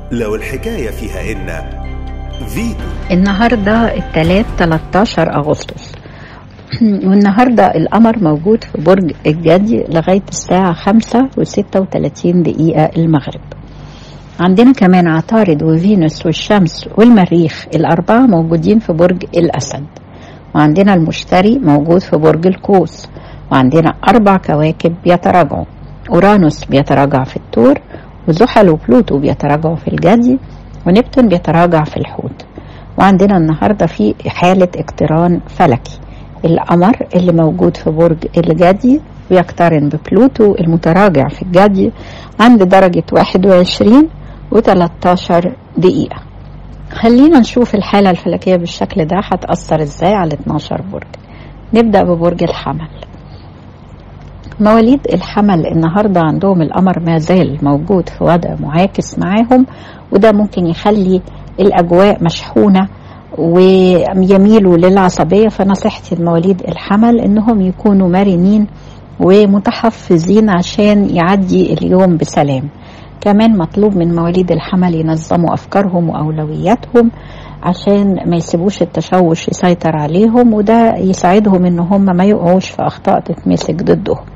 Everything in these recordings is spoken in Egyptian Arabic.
لو الحكاية فيها إن فيتو النهاردة الثلاث 13 أغسطس والنهاردة القمر موجود في برج الجدي لغاية الساعة خمسة وستة وتلاتين دقيقة المغرب عندنا كمان عطارد وفينوس والشمس والمريخ الأربعة موجودين في برج الأسد وعندنا المشتري موجود في برج القوس وعندنا أربع كواكب بيتراجعوا أورانوس بيتراجع في الثور وزحل وبلوتو بيتراجعوا في الجدي ونبتون بيتراجع في الحوت وعندنا النهاردة في حالة اقتران فلكي القمر اللي موجود في برج الجدي بيقترن ببلوتو المتراجع في الجدي عند درجة 21 و13 دقيقة خلينا نشوف الحالة الفلكية بالشكل ده هتأثر ازاي على 12 برج نبدأ ببرج الحمل مواليد الحمل النهارده عندهم القمر ما زال موجود في وضع معاكس معاهم وده ممكن يخلي الاجواء مشحونه ويميلوا للعصبيه فنصيحتي لمواليد الحمل انهم يكونوا مرنين ومتحفزين عشان يعدي اليوم بسلام كمان مطلوب من مواليد الحمل ينظموا افكارهم واولوياتهم عشان ما يسيبوش التشوش يسيطر عليهم وده يساعدهم ان هم ما يقعوش في اخطاء تتمسك ضدهم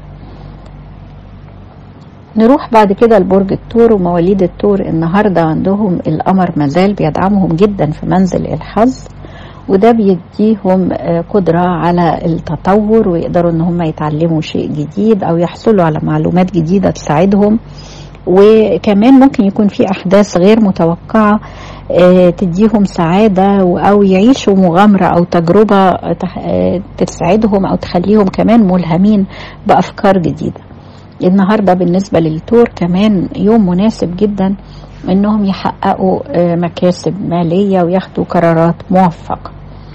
نروح بعد كده لبرج الثور ومواليد الثور النهارده عندهم القمر مازال بيدعمهم جدا في منزل الحظ وده بيديهم قدرة على التطور ويقدروا ان هم يتعلموا شيء جديد او يحصلوا على معلومات جديدة تساعدهم وكمان ممكن يكون في احداث غير متوقعة تديهم سعادة او يعيشوا مغامرة او تجربة تسعدهم او تخليهم كمان ملهمين بافكار جديدة النهارده بالنسبة للتور كمان يوم مناسب جدا انهم يحققوا مكاسب مالية وياخدوا قرارات موفقة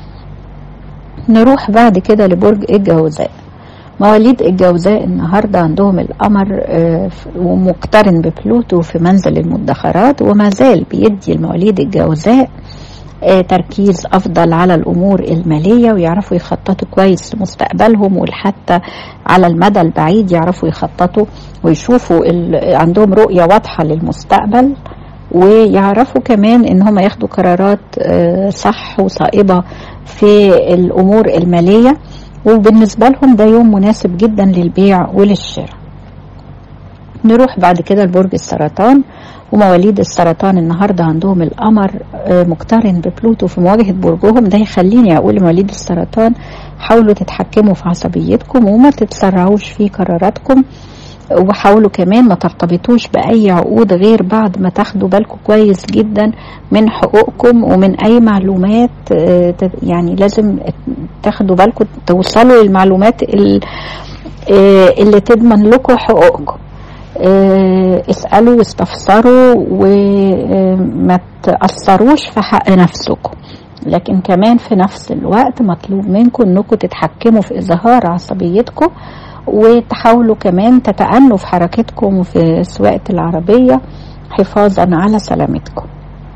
نروح بعد كده لبرج الجوزاء مواليد الجوزاء النهارده عندهم القمر ومقترن ببلوتو في منزل المدخرات وما زال بيدي المواليد الجوزاء تركيز افضل على الامور الماليه ويعرفوا يخططوا كويس لمستقبلهم وحتى على المدى البعيد يعرفوا يخططوا ويشوفوا عندهم رؤيه واضحه للمستقبل ويعرفوا كمان ان هم ياخدوا قرارات صح وصائبه في الامور الماليه وبالنسبه لهم ده يوم مناسب جدا للبيع وللشراء نروح بعد كده لبرج السرطان ومواليد السرطان النهارده عندهم القمر مقترن ببلوتو في مواجهه برجهم ده يخليني اقول لمواليد السرطان حاولوا تتحكموا في عصبيتكم وما تتسرعوش في قراراتكم وحاولوا كمان ما ترتبطوش باي عقود غير بعد ما تاخدوا بالكم كويس جدا من حقوقكم ومن اي معلومات يعني لازم تاخدوا بالكم توصلوا للمعلومات اللي تضمن لكم حقوقكم اسألوا واستفسروا وما تأثروش في حق نفسكم لكن كمان في نفس الوقت مطلوب منكم انكم تتحكموا في اظهار عصبيتكم وتحاولوا كمان تتأنوا في حركتكم وفي سواقة العربية حفاظا على سلامتكم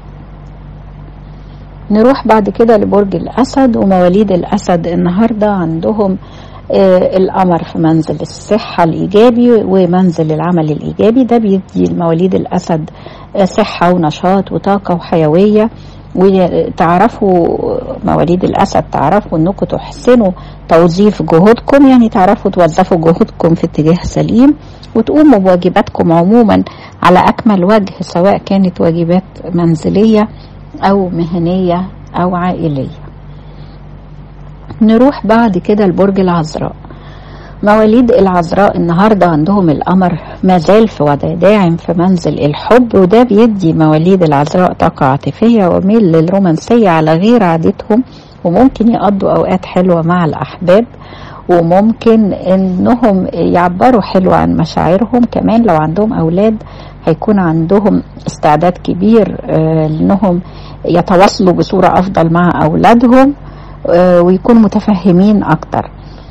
نروح بعد كده لبرج الأسد ومواليد الأسد النهاردة عندهم آه القمر في منزل الصحة الإيجابي ومنزل العمل الإيجابي ده بيدي المواليد الأسد آه صحة ونشاط وطاقة وحيوية وتعرفوا مواليد الأسد تعرفوا أنكم تحسنوا توظيف جهودكم يعني تعرفوا توظفوا جهودكم في اتجاه سليم وتقوموا بواجباتكم عموما على أكمل وجه سواء كانت واجبات منزلية أو مهنية أو عائلية نروح بعد كده لبرج العذراء مواليد العذراء النهاردة عندهم القمر ما زال في وضع داعم في منزل الحب وده بيدي مواليد العذراء طاقة عاطفية وميل للرومانسية على غير عادتهم وممكن يقضوا أوقات حلوة مع الأحباب وممكن انهم يعبروا حلو عن مشاعرهم كمان لو عندهم اولاد هيكون عندهم استعداد كبير انهم يتواصلوا بصورة افضل مع اولادهم ويكونوا متفهمين اكتر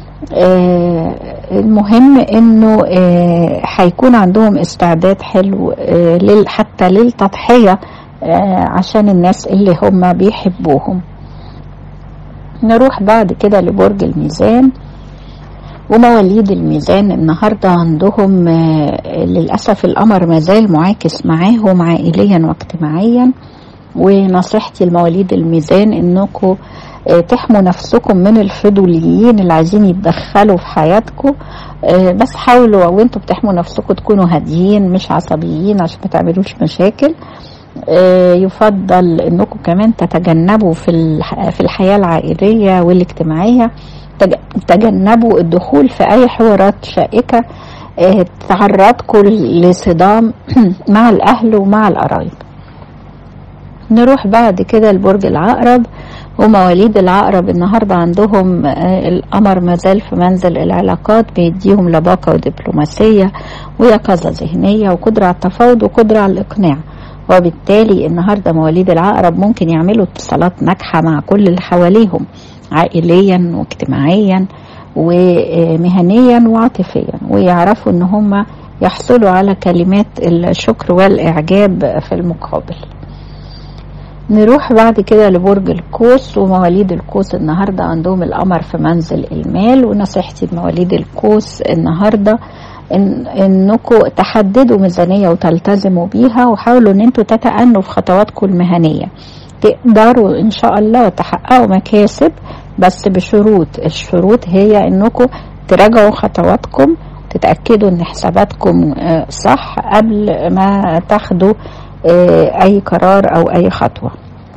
المهم انه هيكون عندهم استعداد حلو حتى للتضحية عشان الناس اللي هم بيحبوهم نروح بعد كده لبرج الميزان ومواليد الميزان النهاردة عندهم آه، للأسف القمر مازال معاكس معاهم عائليا واجتماعيا ونصيحتي لمواليد الميزان انكم آه، تحموا نفسكم من الفضوليين اللي عايزين يتدخلوا في حياتكم آه، بس حاولوا وانتوا بتحموا نفسكم تكونوا هاديين مش عصبيين عشان ما تعملوش مشاكل آه، يفضل انكم كمان تتجنبوا في الح- في الحياه العائليه والاجتماعيه تج- تجنبوا الدخول في اي حوارات شائكه آه، تعرضكم لصدام مع الاهل ومع القرايب نروح بعد كده لبرج العقرب ومواليد العقرب النهاردة عندهم آه، القمر مازال في منزل العلاقات بيديهم لباقة ودبلوماسية ويقظة ذهنية وقدرة على التفاوض وقدرة على الإقناع وبالتالي النهاردة مواليد العقرب ممكن يعملوا اتصالات ناجحة مع كل اللي حواليهم عائليا واجتماعيا ومهنيا وعاطفيا ويعرفوا ان هم يحصلوا على كلمات الشكر والإعجاب في المقابل نروح بعد كده لبرج القوس ومواليد القوس النهارده عندهم القمر في منزل المال ونصيحتي لمواليد القوس النهارده إن انكم تحددوا ميزانيه وتلتزموا بيها وحاولوا ان انتوا تتأنوا في خطواتكم المهنيه تقدروا ان شاء الله تحققوا مكاسب بس بشروط الشروط هي انكم تراجعوا خطواتكم تتأكدوا ان حساباتكم آه، صح قبل ما تاخدوا آه، اي قرار او اي خطوه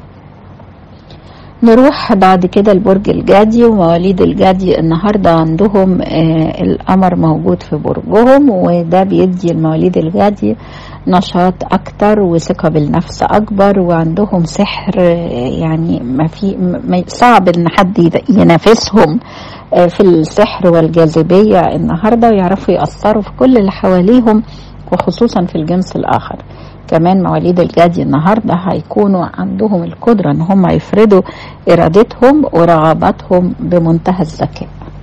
نروح بعد كده لبرج الجدي ومواليد الجدي النهارده عندهم آه، القمر موجود في برجهم وده بيدي المواليد الجدي نشاط اكتر وثقه بالنفس اكبر وعندهم سحر آه، يعني ما في ما صعب ان حد يد- ينافسهم آه، في السحر والجاذبيه النهارده ويعرفوا ياثروا في كل اللي حواليهم وخصوصا في الجنس الاخر كمان مواليد الجدي النهارده هيكونوا عندهم القدره ان هم يفرضوا ارادتهم ورغباتهم بمنتهى الذكاء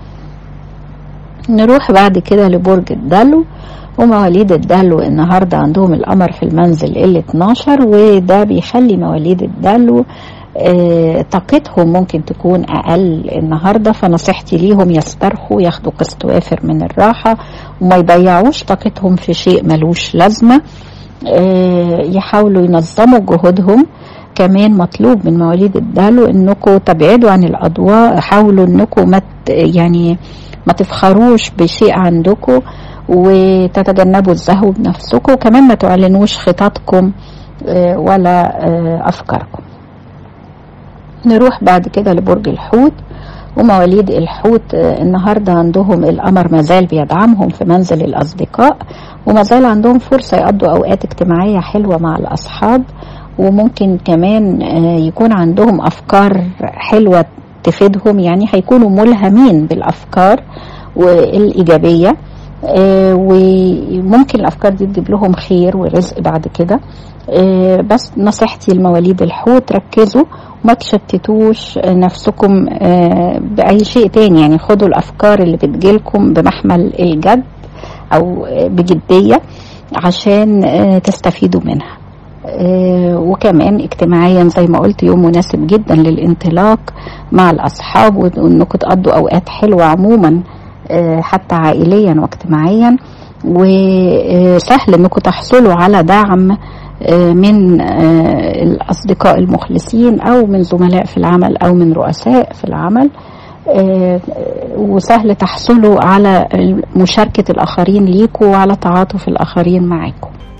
نروح بعد كده لبرج الدلو ومواليد الدلو النهارده عندهم القمر في المنزل ال 12 وده بيخلي مواليد الدلو آه، طاقتهم ممكن تكون اقل النهارده فنصيحتي ليهم يسترخوا ياخدوا قسط وافر من الراحه وما يضيعوش طاقتهم في شيء ملوش لازمه آه، يحاولوا ينظموا جهودهم كمان مطلوب من مواليد الدلو انكم تبعدوا عن الاضواء حاولوا انكم ما ت- يعني ما تفخروش بشيء عندكم وتتجنبوا الزهو بنفسكم وكمان ما تعلنوش خططكم آه، ولا آه، افكاركم نروح بعد كده لبرج الحوت ومواليد الحوت آه، النهارده عندهم القمر مازال بيدعمهم في منزل الاصدقاء ومازال عندهم فرصه يقضوا اوقات اجتماعيه حلوه مع الاصحاب وممكن كمان آه، يكون عندهم افكار حلوه تفيدهم يعني هيكونوا ملهمين بالافكار والايجابيه آه، وممكن الافكار دي تجيب لهم خير ورزق بعد كده آه، بس نصيحتي لمواليد الحوت ركزوا وما تشتتوش نفسكم آه، باي شيء تاني يعني خدوا الافكار اللي بتجيلكم بمحمل الجد او آه، بجديه عشان آه، تستفيدوا منها آه، وكمان اجتماعيا زي ما قلت يوم مناسب جدا للانطلاق مع الاصحاب وانكم تقضوا اوقات حلوه عموما آه، حتى عائليا واجتماعيا وسهل انكم تحصلوا على دعم آه، من آه، الاصدقاء المخلصين او من زملاء في العمل او من رؤساء في العمل آه، وسهل تحصلوا على مشاركه الاخرين ليكوا وعلى تعاطف الاخرين معاكم